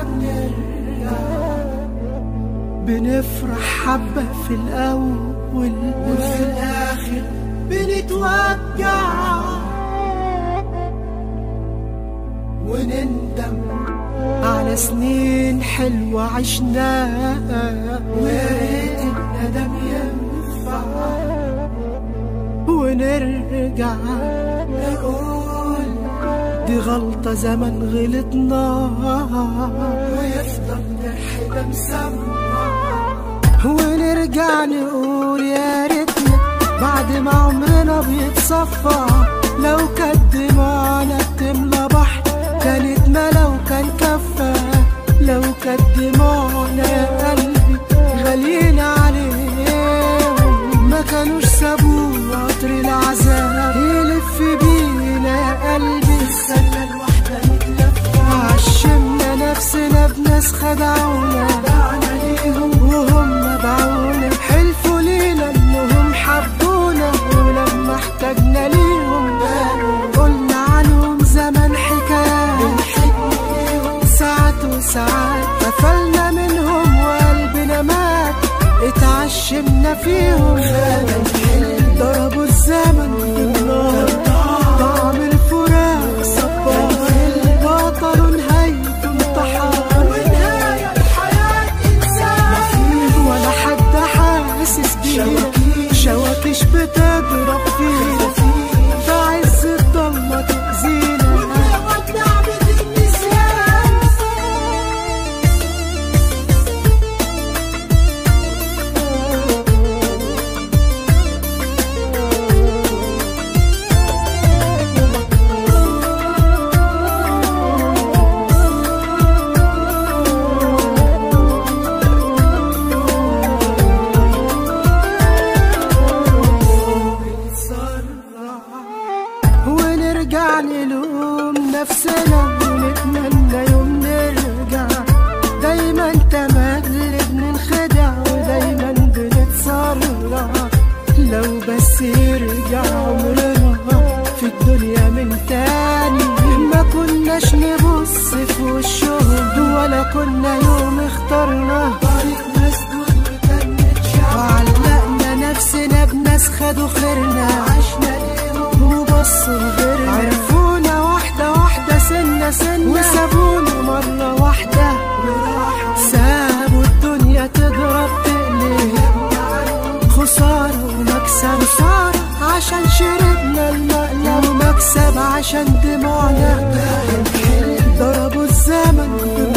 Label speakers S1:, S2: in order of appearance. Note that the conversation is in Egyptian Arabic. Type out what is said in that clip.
S1: بنرجع بنفرح حبة في الأول وفي الآخر بنتوجع ونندم على سنين حلوة عشناها ويا ريت الندم ينفع ونرجع نقول دي غلطة زمن غلطنا ويفضل جرحنا مسمع ونرجع نقول يا ريتنا بعد ما عمرنا بيتصفى لو كانت دموعنا بتملى بحر كانت ما لو كان كفى لو كانت دموعنا يا قلبي غاليين عليهم ما كانوش سابوا قطر العذاب يلف بينا يا قلبي السنة الواحدة نتلفى عشمنا نفسنا بناس خدعونا دعنا ليهم وهم باعونا حلفوا لينا انهم حبونا ولما احتاجنا ليهم بانوا قلنا عنهم زمان حكايات بنحن ليهم ساعات وساعات قفلنا منهم وقلبنا مات اتعشمنا فيهم ضربوا الزمن بالنار طعم الفراق صبار بطلوا نهاية انتحار ونهاية الحياة إنسان ولا حد حاسس بينا شواكش بتضرب فينا في عز الضلمة تأذينا ونرجع نلوم نفسنا ونتمنى يوم نرجع دايما تملي بننخدع ودايما بنتسرع لو بس يرجع عمرنا في الدنيا من تاني ما كناش نبص في وشهم ولا كنا يوم اخترنا طريق مسدود وكانت وعلقنا نفسنا بناس خدوا خيرنا عشنا ليهم وبصوا لغيرنا عرفونا واحدة واحدة سنة سنة وسابونا مرة واحدة سابوا الدنيا تضرب تقلب خسارة ومكسب خسارة عشان شربنا المقلب ومكسب عشان دموعنا ضربوا الزمن